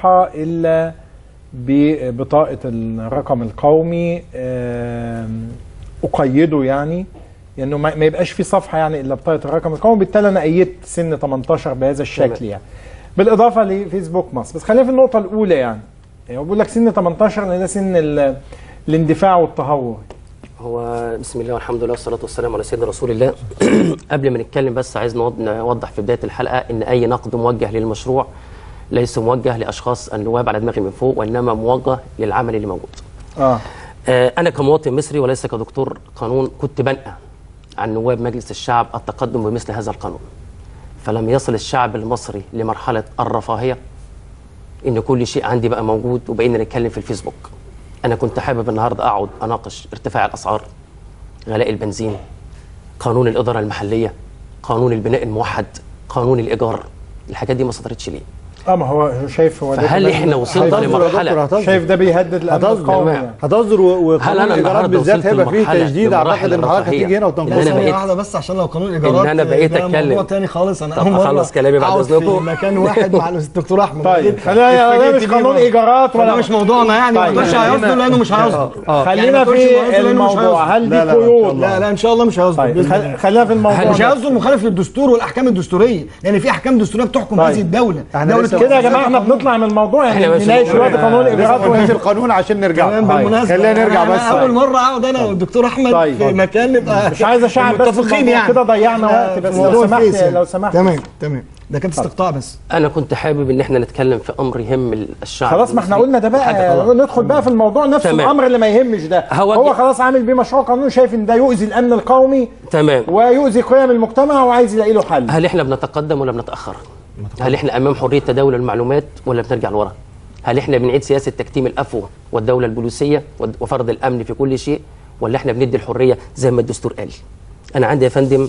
صفحه الا ببطاقه الرقم القومي آم، اقيده يعني انه ما ما يبقاش في صفحه يعني الا بطاقه الرقم القومي بالتالي انا ايدت سن 18 بهذا الشكل تمام. يعني بالاضافه لفيسبوك مصر بس خلينا في النقطه الاولى يعني يعني هو بيقول لك سن 18 لان ده سن ال- الاندفاع والتهور هو بسم الله والحمد لله والصلاه والسلام على سيدنا رسول الله قبل ما نتكلم بس عايز نوض- نوضح في بدايه الحلقه ان اي نقد موجه للمشروع ليس موجه لاشخاص النواب على دماغي من فوق وانما موجه للعمل اللي موجود اه آه، أنا كمواطن مصري وليس كدكتور قانون كنت بنأى عن نواب مجلس الشعب التقدم بمثل هذا القانون فلم يصل الشعب المصري لمرحلة الرفاهية إن كل شيء عندي بقى موجود وبقينا نتكلم في الفيسبوك أنا كنت حابب النهاردة أقعد أناقش ارتفاع الأسعار غلاء البنزين قانون الإدارة المحلية قانون البناء الموحد قانون الإيجار الحاجات دي ما صدرتش ليه اه ما هو شايف هو ده فهل كمان- احنا وصلنا شايف- لمرحلة شايف ده بيهدد الامن هتصدر القومي تمام. يعني. هتصدر و- هل وقانون أنا الايجارات النهاردة بالذات وصلت هيبقى فيه لمرحلة- تجديد اعتقد لمراحل ان حضرتك الرفاهية؟ هتيجي هنا لا، وتنقص أنا ثانية بقيت- واحدة بس عشان لو قانون الإيجارات أنا بقيت ده أتكلم. موضوع تاني خالص أنا طب أول مرة أخلص كلامي بعد أقعد إذنكم. في مكان واحد مع الدكتور أحمد طيب خلينا ده مش قانون ايجارات ولا ولا مش موضوعنا يعني ما طيب، تقولش خلينا- هيصدر لأنه مش هيصدر خلينا يعني ما تقولش في هيصدر لأنه مش الموضوع هيصدر. هل لا، دي لا، إن شاء قيود الله. لا لا إن شاء الله مش هيصدر طيب بإذن خل- الله. خلينا في الموضوع مش ده. هيصدر مخالف للدستور والأحكام الدستورية لأن في أحكام دستورية بتحكم طيب. هذه الدولة إحنا دولة لسه- كده يا جماعه احنا بنطلع من الموضوع إحنا يعني مش نناقش الموضوع. دلوقتي قانون لسه الايجارات ما قلناش وإحنا- القانون عشان نرجع تمام طيب. بالمناسبة خلينا نرجع أنا- بس أنا أول مرة أقعد أنا والدكتور أحمد طيب. في مكان نبقى مش عايز اشعل بس متفقين الموضوع يعني كده ضيعنا وقت بس في لو موضوع سمحت الفيس يعني. لو سمحت تمام تمام ده كان استقطاع بس انا كنت حابب ان احنا نتكلم في امر يهم الشعب خلاص ما احنا المصري. قلنا ده حاجة بقى خلاص. ندخل بقى في الموضوع نفسه تمام. الامر اللي ما يهمش ده هو هو دي- خلاص عامل بيه مشروع قانون شايف ان ده يؤذي الامن القومي تمام ويؤذي قيم المجتمع وعايز يلاقي له حل هل احنا بنتقدم ولا بنتاخر هل احنا امام حريه تداول المعلومات ولا بنرجع لورا هل احنا بنعيد سياسه تكتيم الافوه والدوله البوليسيه ود- وفرض الامن في كل شيء ولا احنا بندي الحريه زي ما الدستور قال انا عندي يا فندم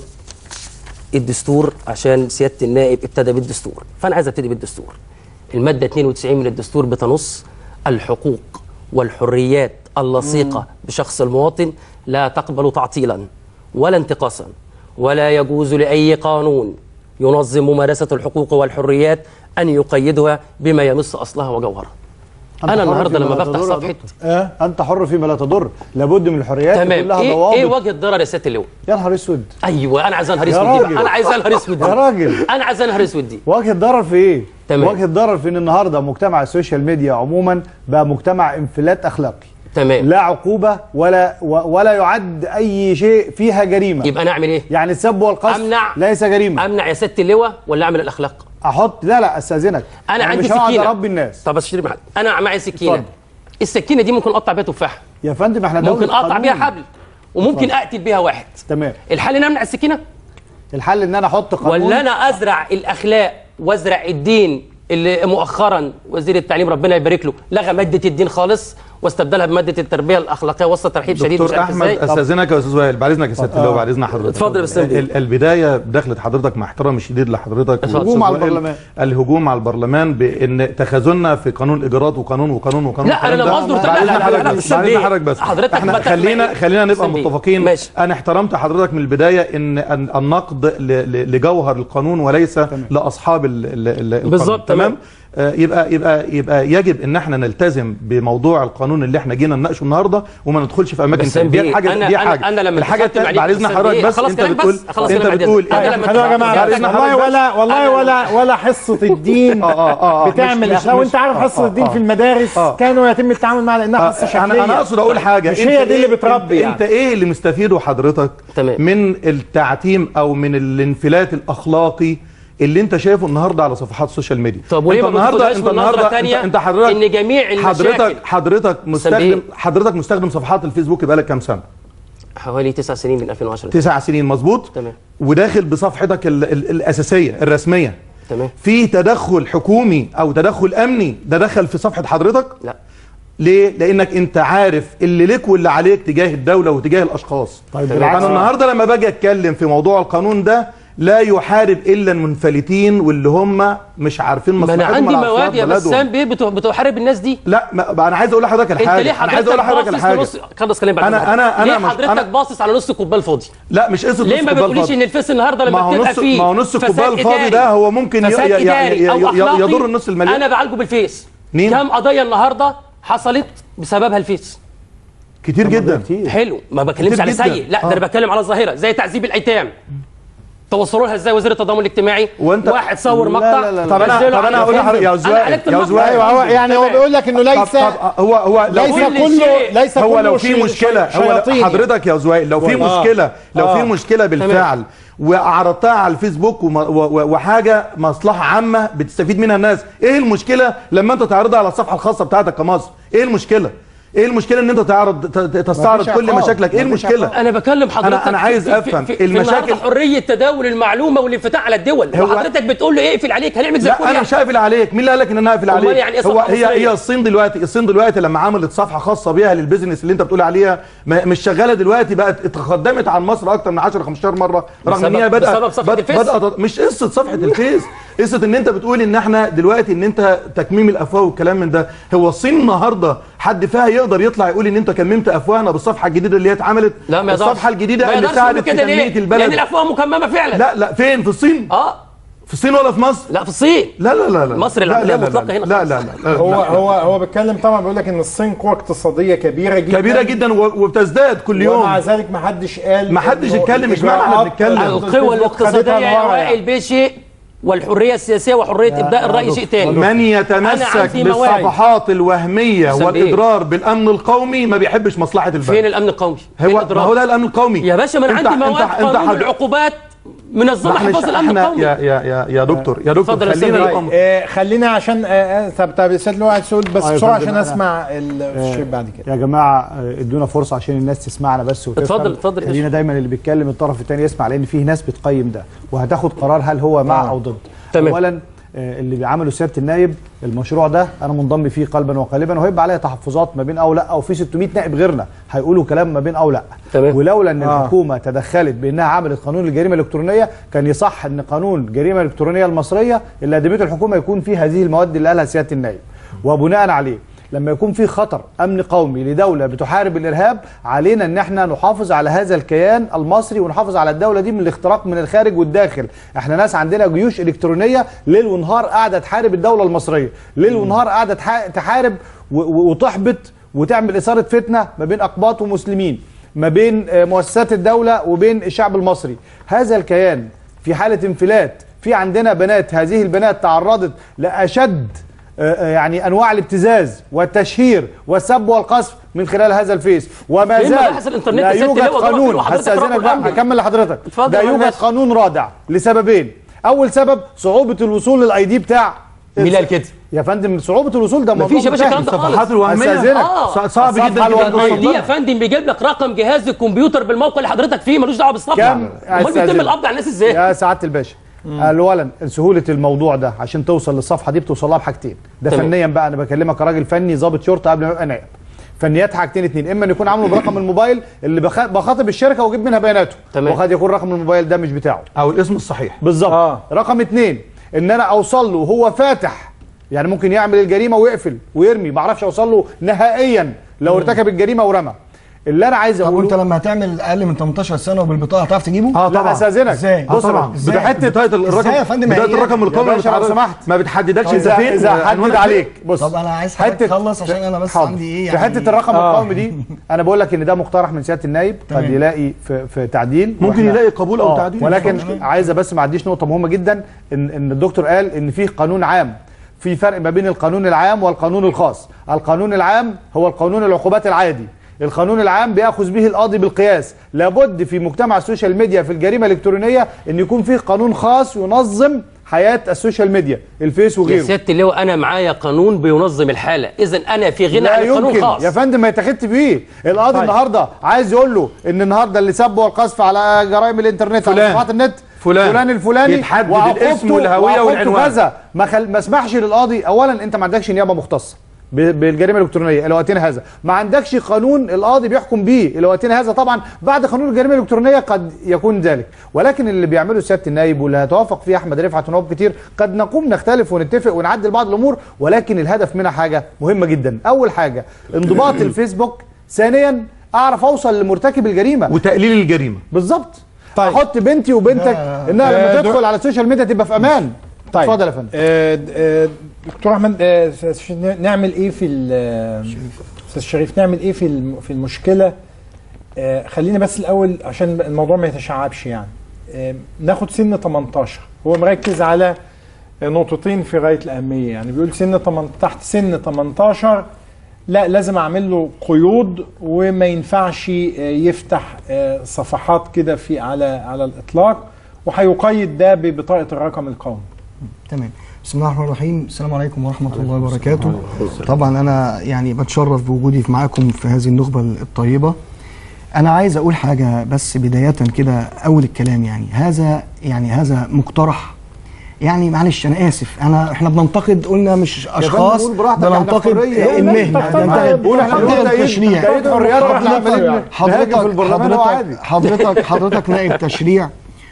الدستور عشان سياده النائب ابتدى بالدستور فانا عايز ابتدي بالدستور الماده 92 من الدستور بتنص الحقوق والحريات اللصيقه بشخص المواطن لا تقبل تعطيلا ولا انتقاصا ولا يجوز لاي قانون ينظم ممارسه الحقوق والحريات ان يقيدها بما يمس اصلها وجوهرها أنت انا حر النهارده فيما لما لا بفتح تضر يا صفحه دكتور. انت حر فيما لا تضر لابد من الحريات تمام كلها ايه ضوابط ايه وجه الضرر يا سياده اللواء يا نهار اسود ايوه انا عايز انهار يا اسود دي راجل. بقى. انا عايز انهار اسود دي يا راجل. انا عايز انهار اسود دي وجه الضرر في ايه؟ تمام. وجه الضرر في ان النهارده مجتمع السوشيال ميديا عموما بقى مجتمع انفلات اخلاقي تمام لا عقوبه ولا و- ولا يعد اي شيء فيها جريمه يبقى نعمل ايه يعني السب والقذف أمنع. ليس جريمه امنع يا سياده اللواء ولا اعمل الاخلاق احط لا لا استاذنك انا عندي مش هقعد سكينه اربي الناس طب اشتري معاك انا معايا سكينه اتفضل. السكينه دي ممكن اقطع بيها تفاحه يا فندم احنا دولة ممكن اقطع قانون. بيها حبل وممكن اقتل بيها واحد تمام الحل ان امنع السكينه الحل ان انا احط قانون ولا انا ازرع الاخلاق وازرع الدين اللي مؤخرا وزير التعليم ربنا يبارك له لغى ماده الدين خالص واستبدلها بماده التربيه الاخلاقيه وسط ترحيب شديد مش دكتور عارف احمد ازاي استاذنك يا استاذ وائل بعد اذنك يا سياده اللواء بعد اذن حضرتك اتفضل يا أستاذ ال- ال- البدايه بدخلة حضرتك مع احترامي الشديد لحضرتك اتفضل. هجوم على وائل، البرلمان. الهجوم على البرلمان بان تخاذلنا في قانون الايجارات وقانون وقانون وقانون لا، أنا والكلام لما ده. قصده بعد لا، لا، إذن لا، لا، حضرتك لا، بس بعد سلبية. إذن حضرتك بس حضرتك احنا بت- خلينا خلينا نبقى سلبية. متفقين ماشي. انا احترمت حضرتك من البدايه ان أن النقد ل- ل- لجوهر القانون وليس لاصحاب ال- ال- ال- القانون. بالظبط، تمام تمام. آه، يبقى يبقى يبقى يجب ان احنا نلتزم بموضوع القانون اللي احنا جينا نناقشه النهارده وما ندخلش في اماكن بس تانية. دي بيه، حاجه أنا- دي أنا- حاجه أنا لما الحاجه اتكلمت التانية عليك بعد اذن أستاذ حضرتك بيه، بس خلاص انت كلام بتقول بس، خلاص انت كلام بعد بتقول إذنك. أنا إيه؟ لما خلوا يا اتكلمت- جماعه بعد إذن والله حضرتك ولا والله ولا ولا حصه الدين آه، آه، آه، بتعمل مش- اخلاق مش- وانت عارف آه، حصه آه، الدين آه. في المدارس آه. كانوا يتم التعامل معها لانها حصه شكليه انا انا اقصد اقول حاجه مش أنت هي دي اللي إيه- بتربي انت, يعني. انت ايه اللي مستفيده حضرتك تمام. من التعتيم او من الانفلات الاخلاقي اللي انت شايفه النهارده على صفحات السوشيال ميديا طب وليه انت ما النهارده بتاخدهاش انت من نظرة النهارده تانية انت, انت حضرتك إن جميع المشاكل- حضرتك حضرتك مستخدم سلبية. حضرتك مستخدم صفحات الفيسبوك بقالك كام سنه حوالي تسع سنين من 2010 تسع سنين مظبوط تمام. وداخل بصفحتك ال ال الاساسيه الرسميه تمام في تدخل حكومي او تدخل امني ده دخل في صفحه حضرتك لا ليه؟ لانك انت عارف اللي ليك واللي عليك تجاه الدوله وتجاه الاشخاص. طيب انا بالعكس. النهارده لما باجي اتكلم في موضوع القانون ده لا يحارب الا المنفلتين واللي هم مش عارفين ما انا مصلحتهم عندي ولا مواد يا بلدهم. بسام بيه بتو- بتحارب الناس دي لا ما انا عايز اقول لحضرتك انت الحاجه ليه انا عايز اقول حضرتك لحضرتك باصص الحاجه لنص خلص كلام بعد أنا- إذنك. أنا- أنا ليه مش- حضرتك أنا- باصص على نص الكوبايه الفاضي لا مش قصه ليه نص ما كوباية بتقوليش فاضي. ان الفيس النهارده ما لما هو بتبقى نص فيه ما هو نص فساد الكوبايه الفاضي إداري ده هو ممكن ي- فساد ي- ي- إداري ي- أو ي- أخلاقي، يضر النص المليون انا بعالجه بالفيس اتنين كم قضيه النهارده حصلت بسببها الفيس كتير جدا كتير. حلو ما بكلمش كتير على جدا. سيء لا آه. ده انا بتكلم على ظاهره زي تعذيب الايتام توصلوا لها ازاي وزير التضامن الاجتماعي وأنت- واحد صور لا، مقطع لا، لا، لا. طب انا نزله طب انا على هقول لحضرتك يا الفيسبوك. زوائل أنا عالجت يا المقطع. زوائل ايوه هو يعني هو تمام. بيقول لك انه طب ليس طب هو هو لو ليس في كل كله شيء. ليس هو كله لو في شي- مشكله شي- هو شياطين يعني. حضرتك يا زوائل لو في آه. مشكله لو آه. في مشكله بالفعل وعرضتها على الفيسبوك وم- و- و- وحاجه مصلحه عامه بتستفيد منها الناس ايه المشكله لما انت تعرضها على الصفحه الخاصه بتاعتك كمصر ايه المشكله ايه المشكله ان انت تعرض ت- ت- تستعرض مفيش كل عقاب. مشاكلك ايه مفيش المشكله عقاب. انا بكلم حضرتك أنا عايز في- أفهم. في, في المشاكل- المشاكل حريه تداول المعلومه والانفتاح على الدول هو- وحضرتك بتقول له اقفل عليك هنعمل زي لا كوريا انا مش هقفل عليك مين اللي قال لك ان انا هقفل أمال عليك يعني إيه هو صفحة هي مصرية؟ هي الصين دلوقتي الصين دلوقتي لما عملت صفحه خاصه بيها للبيزنس اللي انت بتقول عليها ما- مش شغاله دلوقتي بقت اتقدمت عن مصر اكتر من 10 15 مره رغم ان بسبب- هي بدأ بسبب صفحة الفيس؟ بدأت مش قصه صفحه الفيس قصه ان انت بتقول ان احنا دلوقتي ان انت تكميم الافواه والكلام من ده هو الصين النهارده حد فيها يقدر يطلع يقول ان انت كممت افواهنا بالصفحه الجديده اللي هي اتعملت لا ما يقدرش الصفحه الجديده ما اللي يقدرش يقولوا ساعدت في كده ليه؟ تنميه لان البلد الافواه مكممه فعلا لا لا فين في الصين اه في الصين ولا في مصر لا في الصين لا لا لا لا مصر لا العملية لا لا مطلقة لا هنا لا خالص. لا لا لا هو لا. هو هو بيتكلم طبعا بيقول لك ان الصين قوه اقتصاديه كبيره جدا كبيره جدا و- وبتزداد كل ومع يوم ذلك ما حدش قال ما حدش إنه اتكلم، مش معنى احنا الإجراءات بنتكلم. بتاعت القوى الفيسبوك الاقتصاديه خدتها يا لورا يعني. وائل بشيء والحريه السياسيه وحريه ابداء الراي شيء تاني من أنا يتمسك عندي مواد. بالصفحات الوهميه حسب والاضرار بالامن القومي ما بيحبش مصلحه البلد فين الامن القومي؟ فين هو ما الإضرار؟ هو ده الامن القومي يا باشا ما انا أنت- عندي مواد أنت- أنت قانون حد- العقوبات منظمه ما احنا حفاظ الامن احنا القومي يا يا يا يا دكتور يا دكتور اتفضل يا خلينا أستاذ نقوم. آه، خلينا عشان آه، آه، طب طب يا استاذ لؤي عايز تقول بس آه، يا بسرعه فندم، عشان أنا- اسمع الشيء بعد كده يا جماعه آه، ادونا فرصه عشان الناس تسمعنا بس وتفهم اتفضل، اتفضل يا خلينا باشا. دايما اللي بيتكلم الطرف الثاني يسمع لان فيه ناس بتقيم ده وهتاخد قرار هل هو مع آه. او ضد تمام. اولا آه، اللي بيعملوا سياده النائب المشروع ده انا منضم فيه قلبا وقالبا وهيبقى عليها تحفظات ما بين او لا او في 600 نائب غيرنا هيقولوا كلام ما بين او لا تمام. ولولا ان آه. الحكومه تدخلت بانها عملت قانون الجريمه الالكترونيه كان يصح ان قانون الجريمه الالكترونيه المصريه اللي قدمته الحكومه يكون فيه هذه المواد اللي قالها سياده النائب وبناء عليه لما يكون في خطر امن قومي لدوله بتحارب الارهاب علينا ان احنا نحافظ على هذا الكيان المصري ونحافظ على الدوله دي من الاختراق من الخارج والداخل احنا ناس عندنا جيوش الكترونيه ليل ونهار قاعده تحارب الدوله المصريه ليل ونهار قاعده تح- تحارب و- و- وتحبط وتعمل اثاره فتنه ما بين اقباط ومسلمين ما بين آه، مؤسسات الدوله وبين الشعب المصري هذا الكيان في حاله انفلات في عندنا بنات هذه البنات تعرضت لاشد آه، آه، يعني انواع الابتزاز والتشهير والسب والقذف من خلال هذا الفيس وما فين زال مباحث الإنترنت لا يا ست يوجد لواء؟ ضرب قانون فيه وحضرتك هستاذنك رقم بقى الأمن. هكمل لحضرتك اتفضل لا يا يوجد ماشي. قانون رادع لسببين اول سبب صعوبه الوصول للاي دي بتاع مين اللي قال كده؟ يا فندم صعوبه الوصول ده موضوع مفيش يا باشا منتهي. الكلام ده خالص. الصفحات الوهميه أستاذنك. آه. ص- صعب الصفحة جدا جدا الوهمية. توصل دي يا لها. فندم بيجيب لك رقم جهاز الكمبيوتر بالموقع اللي حضرتك فيه ملوش دعوه بالصفحه كم امال بيتم أستاذنك. القبض على الناس ازاي؟ يا سعاده الباشا اولا سهوله الموضوع ده عشان توصل للصفحه دي بتوصل لها بحاجتين ده تمام. فنيا بقى انا بكلمك كراجل فني ضابط شرطه قبل ما ابقى نائب فنيات حاجتين اتنين اما ان يكون عامله برقم الموبايل اللي بخ- بخاطب الشركه واجيب منها بياناته تمام. وقد يكون رقم الموبايل ده مش بتاعه او الاسم الصحيح بالظبط آه. آه. رقم اتنين ان انا اوصل له وهو فاتح يعني ممكن يعمل الجريمه ويقفل ويرمي ما اعرفش اوصل له نهائيا لو ارتكب الجريمه ورمى اللي انا عايز طب اقوله وانت لما هتعمل اقل من 18 سنه وبالبطاقه هتعرف تجيبه؟ اه لا طبعا استاذنك ازاي؟ اه بص طبعا بقى، ازاي؟ بحته بدايه الرقم ازاي يا فندم؟ بدايه هي- الرقم يا القومي باشا لو بتعرف- سمحت. ما بتحددكش انت اذا فين اذا عنوانك حدد فين. عليك بص طب أنا عايز حضرتك تخلص عشان أنا بس حاضر. عندي إيه في يعني- حته الرقم آه. القومي دي انا بقول لك ان ده مقترح من سياده النائب قد تمام. يلاقي في, في تعديل ممكن وإحنا- يلاقي قبول أو آه، تعديل. ولكن تمام. عايزه بس ما عديش نقطه مهمه جدا ان ان الدكتور قال ان في قانون عام في فرق ما بين القانون العام والقانون الخاص القانون العام هو القانون العقوبات العادي القانون العام بياخذ به القاضي بالقياس لابد في مجتمع السوشيال ميديا في الجريمه الالكترونيه ان يكون في قانون خاص ينظم حياه السوشيال ميديا الفيس يا وغيره سياده اللواء انا معايا قانون بينظم الحاله اذا انا في غنى لا عن القانون يمكن خاص يا فندم ما يتاخدش بيه القاضي طيب. النهارده عايز يقول له ان النهارده اللي سب والقذف على جرائم الانترنت على فلان. صفحات النت فلان. فلان الفلاني يتحدد وعقوبته- الاسم والهوية وعقوبته والعنوان. كذا ما خل... ما اسمحش للقاضي اولا انت ما عندكش نيابه مختصه ب- بالجريمه الالكترونيه الى وقتنا هذا ما عندكش قانون القاضي بيحكم بيه الى وقتنا هذا طبعا بعد قانون الجريمه الالكترونيه قد يكون ذلك ولكن اللي بيعمله سياده النائب واللي هيتوافق فيه احمد رفعت ونواب كتير قد نقوم نختلف ونتفق ونعدل بعض الامور ولكن الهدف منها حاجه مهمه جدا اول حاجه انضباط الفيسبوك ثانيا اعرف اوصل لمرتكب الجريمه وتقليل الجريمه بالظبط طيب. احط بنتي وبنتك انها آه، لما دو- تدخل على السوشيال ميديا تبقى في امان طيب اتفضل يا فندم. آه، آه، دكتور احمد آه، أستاذ شريف، نعمل ايه في ال- استاذ شريف نعمل ايه في الم- في المشكله آه، خلينا بس الاول عشان الموضوع ما يتشعبش يعني آه، ناخد سن 18 هو مركز على نقطتين في غايه الاهميه يعني بيقول سن 8 تحت سن 18 لا لازم اعمل له قيود وما ينفعش آه، يفتح آه، صفحات كده في على على الاطلاق وهيقيد ده ببطاقه الرقم القومي تمام بسم الله الرحمن الرحيم السلام عليكم ورحمة الله وبركاته طبعا أنا يعني بتشرف بوجودي معاكم في هذه النخبة الطيبة أنا عايز أقول حاجة بس بداية كده أول الكلام يعني هذا يعني هذا مقترح يعني معلش أنا آسف أنا إحنا بننتقد قلنا مش أشخاص قول براحتك، إحنا بننتقد حرية. المهنة بننتقد قول إحنا بننتقد بنتأيد- التشريع بنتأيد حريات وإحنا عمالين نهاجم حضرتك في البرلمان وعادي. حضرتك حضرتك حضرتك نائب تشريع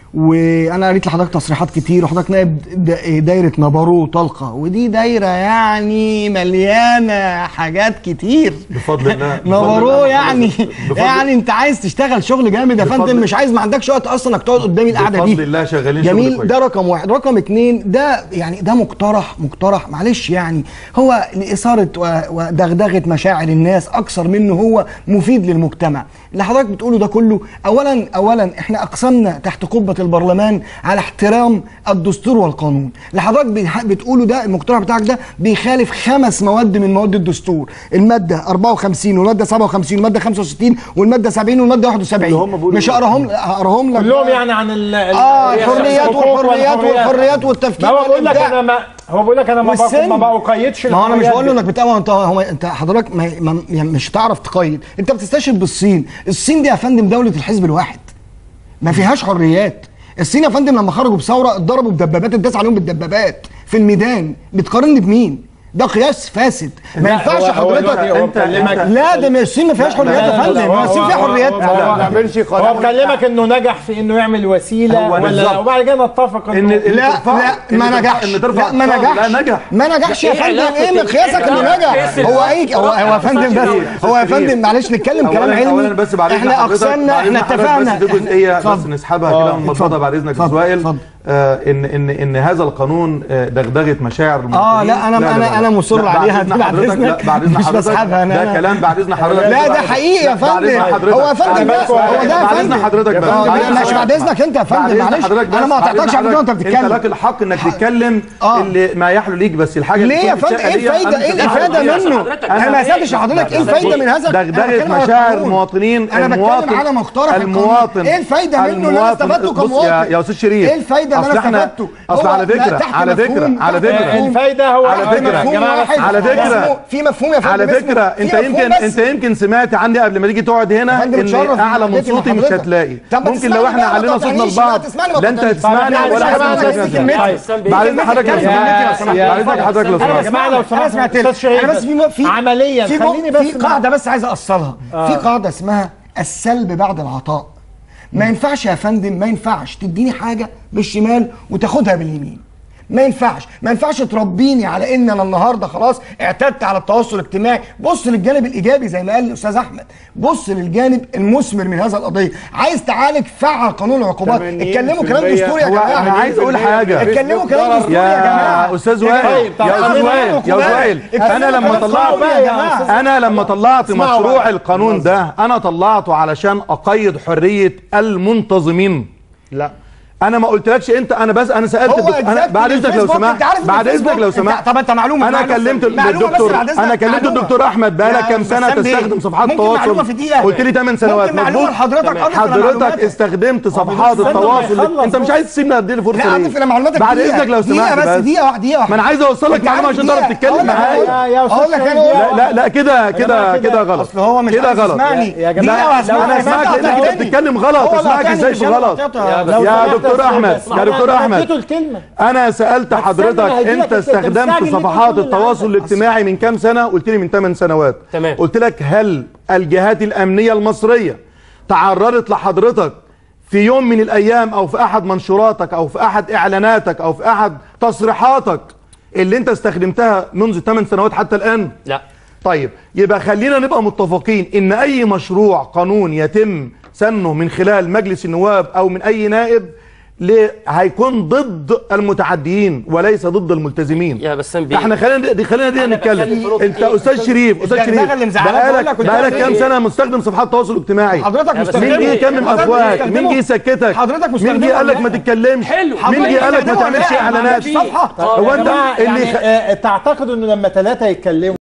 وانا قريت لحضرتك تصريحات كتير وحضرتك نائب دا- دايره نبارو طلقه ودي دايره يعني مليانه حاجات كتير بفضل الله نبارو يعني بفضل- يعني انت عايز تشتغل شغل جامد يا فندم بفضل- مش عايز ما عندكش وقت اصلا انك تقعد قدامي القعده دي بفضل الله شغالين شغل جميل كويس. ده رقم واحد رقم اتنين ده يعني ده مقترح مقترح معلش يعني هو لإثارة و- ودغدغة مشاعر الناس أكثر منه هو مفيد للمجتمع اللي حضرتك بتقوله ده كله أولا أولا إحنا أقسمنا تحت قبة البرلمان على احترام الدستور والقانون اللي حضرتك بيح- بتقوله ده المقترح بتاعك ده بيخالف خمس مواد من مواد الدستور المادة 54 والمادة 57 والمادة 65 والمادة 70 والمادة 71 مش هقراهم هقراهم لك كلهم يعني عن ال ال- اه الحقوق الحريات والحريات والحريات. والحريات والتفكير ما هو بقول لك والإبداع. انا ما هو بقول لك انا ما بق- والسن. ما بقيدش ما هو انا مش الحريات بقول له دي. انك بتقوى انت هو انت حضرتك ما ما يعني مش هتعرف تقيد انت بتستشهد بالصين الصين دي يا فندم دوله الحزب الواحد ما فيهاش حريات الصين يا فندم لما خرجوا بثوره اتضربوا بدبابات اتداس عليهم بالدبابات في الميدان بتقارني بمين ده قياس فاسد ما لا، ينفعش هو- هو دلوقتي حضرتك هو أنت- بكلمك لا ده مش الصين ما فيهاش حريات يا فندم هو الصين فيها حريات ما تعملش هو قناه بكلمك انه نجح في انه يعمل وسيله هو ولا بالظبط. وبعد كده نتفق إن انه ال- لا ترفع- لا إن ما ترفع- نجحش إن ترفع لا ما الصوت. نجحش لا نجح ما نجحش يا إيه فندم علاقة ايه من قياسك انه إيه نجح علاقة هو ايه هو هو يا فندم بس هو يا فندم معلش نتكلم كلام أولاً- علمي اولا بس بعد إذن احنا حضرتك- اقسمنا بعد إذن احنا حضرتك اتفقنا بس دي جزئيه بس اتفضل. نسحبها آه، كده ونبسطها اتفضل. بعد اذنك اتفضل. سؤال اتفضل. آه ان ان ان هذا القانون آه، دغدغه مشاعر المواطنين اه لا انا انا انا مصر لا، بعد عليها إذن بعد حضرتك- اذنك لا، بعد اذن مش حضرتك بسحبها انا ده أنا- كلام بعد اذن حضرتك لا ده حقيقي يا لا، بعد إذن فندم حضرتك. هو يا فندم بعد بس هو إذن- ده يا بعد اذن فندم حضرتك بس آه، بعد إذن ماشي بعد حضرتك. اذنك انت يا بعد فندم إذن معلش حضرتك بس، انا ما بعد إذن قطعتكش على فكره وانت حضرتك. بتتكلم انت لك الحق انك تتكلم آه. اللي ما يحلو ليك بس الحاجه اللي ليه يا تكون فندم ايه بتشاء ليا، الفايده ايه أنت الافاده تتكلم منه حضرتك. انا ما سالتش حضرتك ايه الفايده من هذا أنا دغدغه بتكلم على مشاعر القانون. المواطنين انا بتكلم المواطن على مقترح القانون. المواطن ايه الفايده منه اللي انا المواطن- استفدته بص كمواطن يا يا استاذ شريف ايه الفايده اللي أصل انا إحنا- استفدته اصل هو على لا، فكره تحت على فكره مفهوم- على تحت فكره مفهوم- الفايده هو على تحت فكرة، مفهوم جماعة واحد. على فكرة- اسمه- في مفهوم يا فندم على اسمه- فكره في انت مفهوم يمكن بس. انت يمكن سمعت عني قبل ما تيجي تقعد هنا فندم ان اتشرف اعلى من بمعرفتي صوتي مش بحضرتك. هتلاقي طب ما ممكن تسمعني لو احنا بقى، ما علينا صوتنا تقاطعنيش، لبعض لا، تسمعني، ما لا انت تقاطعنيش. هتسمعني طيب، ولا يا جماعة، حد بس هيسمعني. كلمتين. طيب، بعد اذن حضرتك لو يا- سمحت يا- بعد اذنك حضرتك لو يا سمحت جماعه لو انا سمحت سمعت استاذ شريف انا بس في في عمليا في خليني بس في قاعده بس عايز اوصلها في قاعده اسمها السلب بعد العطاء ما ينفعش يا فندم ما ينفعش تديني حاجه بالشمال وتاخدها باليمين ما ينفعش ما ينفعش تربيني على ان انا النهارده خلاص اعتدت على التواصل الاجتماعي بص للجانب الايجابي زي ما قال الاستاذ احمد بص للجانب المثمر من هذا القضيه عايز تعالج فعل قانون العقوبات 80% اتكلموا كلام دستوري يا هو جماعه انا عايز اقول حاجه اتكلموا كلام دستوري يا جماعه يا استاذ وائل طيب، طب يا استاذ خلينا وائل يا نعمل وائل عقوبات. انا لما اسمعوا طلعت بقى يا جماعة. انا لما طلعت اسمعوا مشروع بقى. القانون ده انا طلعته علشان اقيد حريه المنتظمين لا انا ما قلتلكش انت انا بس انا سالت هو الدكتور انا exactly بعد اذنك لو الفيسبوك، سمحت انت عارف ان بعد اذنك الفيسبوك- لو انت- سمحت طب انت معلومه انا معلومة كلمت بس- معلومة بس الدكتور بعد اذنك، انا كلمت معلومة. الدكتور احمد يا بقالك كام سنه بسام بيه. تستخدم صفحات ممكن معلومة التواصل في دقيقة. قلت لي 8 سنوات ممكن معلومة مظبوط لحضرتك أضيف إلى حضرتك معلوماتك. استخدمت صفحات استنى ما التواصل يخلص انت مش عايز تسيبني اديني فرصه لا ليه اضيف الى معلوماتك بعد دقيقة. اذنك لو دقيقة سمحت بس بس دقيقه واحده دقيقه واحده ما انا عايز اوصل لك انت معلومه عارف عشان تعرف دقيقة. تتكلم أقول لك معايا أنا- يا- يا أستاذ اقول لك انا شريف، هو- لا لا لا كده كده جماعة كده. كده غلط اصل هو مش كده عايز غلط يسمعني يا- يا جماعة، دقيقة لا وهسمعك. انا اسمعك انت لانك انت قاطعني. بتتكلم غلط هو اسمعك قاطعني ازاي مش في أنا غلط قاطعته. لو يا سمحت دكتور أستاذ أحمد، اسمع، يا دكتور أنا أحمد. اديته الكلمه انا سالت هتستنى حضرتك هيجيلك انت انت استخدمت مستعجل ليه صفحات تقول اللي التواصل عندك؟ الاجتماعي من كام سنه قلت لي من 8 سنوات تمام. قلت لك هل الجهات الامنيه المصريه تعرضت لحضرتك في يوم من الايام او في احد منشوراتك او في احد اعلاناتك او في احد تصريحاتك اللي انت استخدمتها منذ 8 سنوات حتى الان لا طيب يبقى خلينا نبقى متفقين ان اي مشروع قانون يتم سنه من خلال مجلس النواب او من اي نائب ليه هيكون ضد المتعديين وليس ضد الملتزمين يا بسام بيه احنا خلينا دي خلينا دي أنا نتكلم بتكلم في نقطة انت إيه؟ استاذ شريف استاذ الدغدغة شريف اللي مزعلاك بقول بقالك لك قدام بقالك كام إيه؟ سنه مستخدم صفحات التواصل الاجتماعي حضرتك يا بس مستخدمه مين جه يكمم حضرتك افواهك مستخدمه. مين جه يسكتك حضرتك مين مستخدمه جه قال لك ولا ما لا؟ تتكلمش حلو. مين جه قال لك ما حضرتك تعملش مستخدمه ولا لا؟ اعلانات صفحة. هو انت جماعة اللي يعني خ- آه، تعتقد انه لما ثلاثه يتكلموا